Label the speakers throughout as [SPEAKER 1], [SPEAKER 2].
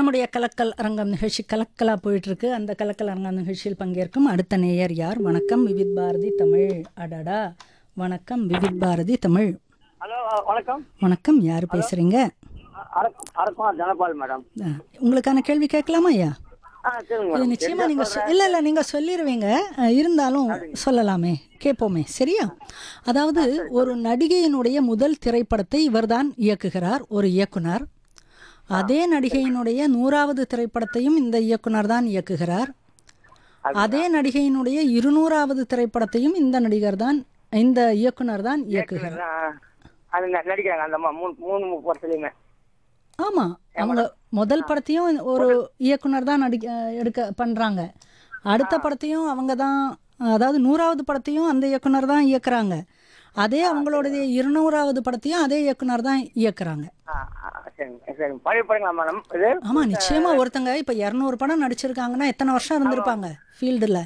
[SPEAKER 1] நம்முடைய கலக்கல் அரங்கம் நிகழ்ச்சி கலக்கலா போயிட்டு இருக்கு அந்த கலக்கல் அரங்கம் நிகழ்ச்சியில் பங்கேற்கும் அடுத்த நேயர் யார் வணக்கம் விவித் பாரதி தமிழ் அடடா வணக்கம் விவித் பாரதி தமிழ்
[SPEAKER 2] ஹலோ வணக்கம்
[SPEAKER 1] வணக்கம் யார் பேசுறீங்க
[SPEAKER 2] அரக்குமார் தனபால் மேடம்
[SPEAKER 1] ஆ, உங்களுக்கான கேள்வி கேட்கலாமா ஐயா
[SPEAKER 2] ஆ சரிங்க
[SPEAKER 1] இது
[SPEAKER 2] மேடம்
[SPEAKER 1] நிச்சயமா நீங்க சொ- இல்ல இல்ல நீங்க சொல்லிடுவீங்க அஹ், இருந்தாலும் சொல்லலாமே கேட்போமே சரியா அதாவது ஒரு நடிகையினுடைய முதல் திரைப்படத்தை இவர்தான் இயக்குகிறார் ஒரு இயக்குனர் அதே நடிகையினுடைய நூறாவது திரைப்படத்தையும் இந்த இயக்குனர் தான் இயக்குகிறார் அதே நடிகையினுடைய இருநூறாவது திரைப்படத்தையும் இந்த நடிகர் தான் இந்த இயக்குனர் தான் இயக்குகிறார்
[SPEAKER 2] ஆ, அது ந- நடிக்கிறாங்க அந்த அம்மா மூணு மூணு படத்துலையுமே
[SPEAKER 1] ஆமா அவங்க முதல் படத்தையும் ஒரு இயக்குனர் தான் நடிக்க எடுக்க பண்றாங்க அடுத்த படத்தையும் அவங்க தான் அதாவது நூறாவது படத்தையும் அந்த இயக்குனர் தான் இயக்குறாங்க அதே அவங்களுடைய இருநூறாவது படத்தையும் அதே இயக்குனர் தான் இயக்குறாங்க
[SPEAKER 2] ஆ, ஆ, சரிங்க சரிங்க பழைய படங்களா மேடம் இது
[SPEAKER 1] ஆமா நிச்சயமா ஒருத்தங்க இப்ப இருநூறு படம் நடிச்சிருக்காங்கன்னா எத்தனை வருஷம் இருந்திருப்பாங்க ஃபீல்டுல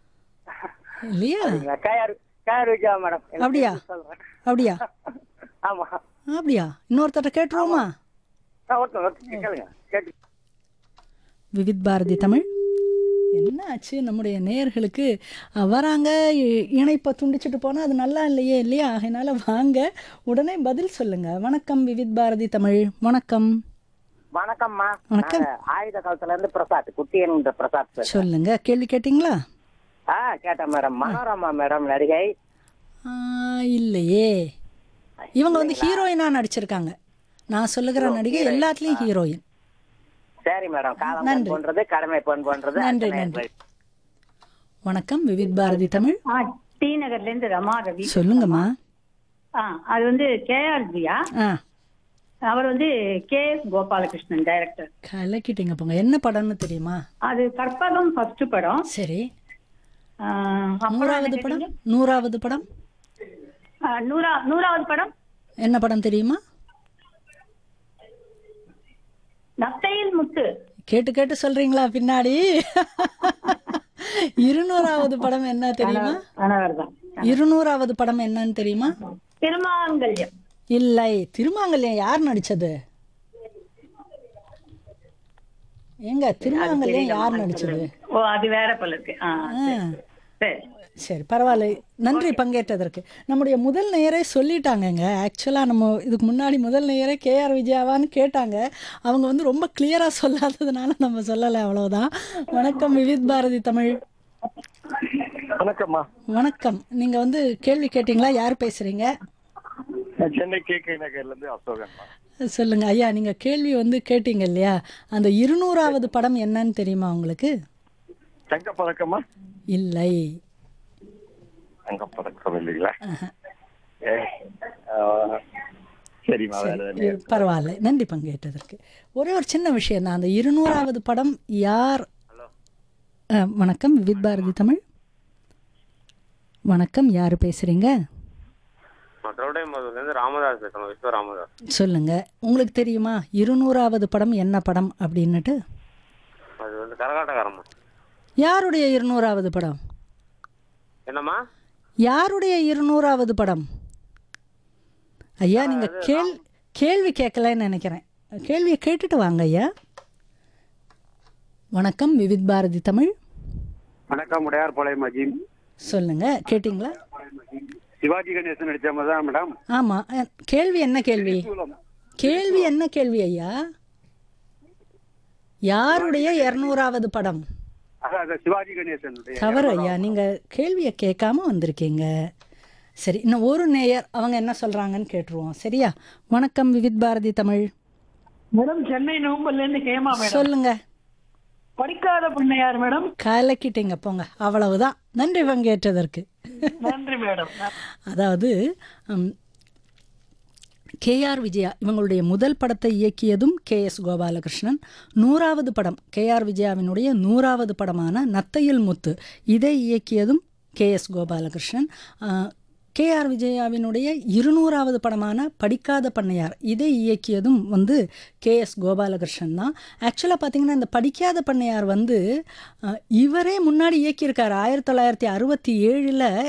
[SPEAKER 1] இல்லையா
[SPEAKER 2] கேஆர் கேஆர் விஜயா மேடம் எனக்கு
[SPEAKER 1] அப்படியா?
[SPEAKER 2] சொல்றேன்
[SPEAKER 1] அப்படியா
[SPEAKER 2] ஆமா
[SPEAKER 1] அப்படியா இன்னொருத்தட்ட கேட்டுருவோமா
[SPEAKER 2] ஆ, ஒருத்தர் ஒருத்தர் கேளுங்க கேட்டு
[SPEAKER 1] விவித் பாரதி தமிழ் என்ன ஆச்சு நம்முடைய நேயர்களுக்கு அஹ், வராங்க இ- இணைப்பை துண்டிச்சிட்டு போனால் அது நல்லா இல்லையே இல்லையா அதனால வாங்க உடனே பதில் சொல்லுங்க வணக்கம் விவித் பாரதி தமிழ் வணக்கம்
[SPEAKER 2] வணக்கம்மா
[SPEAKER 1] வணக்கம்.
[SPEAKER 2] நாங்க ஆயுத காலத்துல இருந்து பிரசாத் குட்டியன்ற பிரசாத் பேசுறேன்.
[SPEAKER 1] சொல்லுங்க கேள்வி கேட்டிங்களா
[SPEAKER 2] ஆ கேட்டேன் மேடம் மனோரமா மேடம் நடிகை
[SPEAKER 1] ஆ, இல்லையே இவங்க வந்து ஹீரோயினாக நடிச்சிருக்காங்க நான் சொல்லுகிற நடிகை எல்லாத்துலேயும் ஹீரோயின்
[SPEAKER 2] சரி மேடம் காலம் பொன் போன்றது கடமை பொன் போன்றது
[SPEAKER 1] நன்றி,
[SPEAKER 2] அத்தனை
[SPEAKER 1] நன்றி. வணக்கம் விவித் பாரதி தமிழ்
[SPEAKER 3] ஆ டி நகர்ல இருந்து ரமா ரவி
[SPEAKER 1] சொல்லுங்கம்மா
[SPEAKER 3] ஆ அது வந்து கேஆர் ஜியா
[SPEAKER 1] ஆ
[SPEAKER 3] அவர் வந்து கே எஸ் கோபாலகிருஷ்ணன் டைரக்டர்
[SPEAKER 1] கலக்கிட்டீங்க போங்க என்ன படம்னு தெரியுமா
[SPEAKER 3] அது கற்பகம் ஃபர்ஸ்ட் படம்
[SPEAKER 1] சரி
[SPEAKER 3] ஆ, அப்புறம்
[SPEAKER 1] நூறாவது
[SPEAKER 3] என்ன
[SPEAKER 1] படம்
[SPEAKER 3] கேட்டீங்க?
[SPEAKER 1] நூறாவது படம்
[SPEAKER 3] ஆ, நூறா நூறாவது படம்
[SPEAKER 1] என்ன படம் தெரியுமா
[SPEAKER 3] நத்தையில் முத்து
[SPEAKER 1] கேட்டு கேட்டு சொல்றீங்களா பின்னாடி இருநூறாவது படம் என்ன தெரியுமா
[SPEAKER 3] கணவர் தான்
[SPEAKER 1] இருநூறாவது படம் என்னன்னு தெரியுமா
[SPEAKER 3] திருமாங்கல்யம்
[SPEAKER 1] இல்லை திருமாங்கல்யம் யார் நடிச்சது ஏங்க திருமாங்கல்யம் யார் நடிச்சது
[SPEAKER 3] ஓ அது வேற போல இருக்கு ஆ சரி. சரி
[SPEAKER 1] சரி பரவாயில்ல நன்றி பங்கேற்றதற்கு நம்முடைய முதல் நேயரே சொல்லிட்டாங்கங்க ஆக்சுவலாக நம்ம இதுக்கு முன்னாடி முதல் நேயரே கேஆர் விஜயாவான்னு கேட்டாங்க அவங்க வந்து ரொம்ப கிளியராக சொல்லாததுனால நம்ம சொல்லலை அவ்வளவுதான் வணக்கம் விவித் பாரதி தமிழ்
[SPEAKER 4] வணக்கம்மா
[SPEAKER 1] வணக்கம் நீங்கள் வந்து கேள்வி கேட்டிங்களா யார் பேசுகிறீங்க
[SPEAKER 4] நான் சென்னை கே கே நகர்ல இருந்து அசோகன்மா
[SPEAKER 1] சொல்லுங்க ஐயா நீங்கள் கேள்வி வந்து கேட்டீங்க இல்லையா அந்த இருநூறாவது படம் என்னன்னு தெரியுமா உங்களுக்கு
[SPEAKER 4] தங்க பதக்கமா
[SPEAKER 1] இல்லை
[SPEAKER 4] தங்க பதக்கம் இல்லைங்களா ஏ, ஆ, சரிம்மா வேற எதுவும்
[SPEAKER 1] இரு- பரவாயில்ல நன்றி பங்கேற்றதற்கு ஒரே ஒரு சின்ன விஷயம் தான் அந்த இருநூறாவது படம் யார் அஹ், வணக்கம் விவித் பாரதி தமிழ் வணக்கம் யார் பேசுறீங்க
[SPEAKER 5] திருவிடைமதுலேருந்து ராமதாஸ் பேசணும் விஸ்வ ராமதாஸ்
[SPEAKER 1] சொல்லுங்க உங்களுக்கு தெரியுமா இருநூறாவது படம் என்ன படம் அப்படின்னுட்டு
[SPEAKER 5] அது வந்து கரகாட்டக்காரம்மா
[SPEAKER 1] யாருடைய இருநூறாவது படம்
[SPEAKER 5] என்னம்மா
[SPEAKER 1] யாருடைய இருநூறாவது படம் ஐயா நீங்க கேள் கேள்வி கேட்கலன்னு நினைக்கிறேன் கேள்வியை கேட்டுட்டு வாங்க ஐயா வணக்கம் விவித் பாரதி தமிழ்
[SPEAKER 4] வணக்கம் உடையார் பாளையம் அஜீம்
[SPEAKER 1] சொல்லுங்க கேட்டிங்களா
[SPEAKER 4] சிவாஜி கணேசன் நடிச்ச மாதிரி தான் மேடம்
[SPEAKER 1] ஆமா அஹ், கேள்வி என்ன கேள்வி கேள்வி என்ன கேள்வி ஐயா யாருடைய இருநூறாவது படம்
[SPEAKER 4] அதான் அதான் சிவாஜி கணேசனுடைய
[SPEAKER 1] தவறு ஐயா நீங்க கேள்வியை கேட்காம வந்திருக்கீங்க சரி இன்னும் ஒரு நேயர் அவங்க என்ன சொல்றாங்கன்னு கேட்டுருவோம் சரியா வணக்கம் விவித் பாரதி தமிழ்
[SPEAKER 6] மேடம் சென்னை நவம்பர்ல இருந்து கேமா மேடம்
[SPEAKER 1] சொல்லுங்க
[SPEAKER 6] படிக்காத பிள்ளையார் மேடம்
[SPEAKER 1] கலக்கிட்டீங்க போங்க அவ்வளவுதான் நன்றி பங்கேற்றதற்கு
[SPEAKER 6] நன்றி மேடம்
[SPEAKER 1] அதாவது கேஆர் விஜயா இவங்களுடைய முதல் படத்தை இயக்கியதும் கே எஸ் கோபாலகிருஷ்ணன் நூறாவது படம் கேஆர் விஜயாவினுடைய நூறாவது படமான நத்தையில் முத்து இதை இயக்கியதும் கே எஸ் கோபாலகிருஷ்ணன் கேஆர் விஜயாவினுடைய இருநூறாவது படமான படிக்காத பண்ணையார் இதை இயக்கியதும் வந்து கே எஸ் கோபாலகிருஷ்ணன் தான் ஆக்சுவலாக பார்த்தீங்கன்னா இந்த படிக்காத பண்ணையார் வந்து அஹ், இவரே முன்னாடி இயக்கியிருக்காரு ஆயிரத்தி தொள்ளாயிரத்தி அறுபத்தி ஏழில்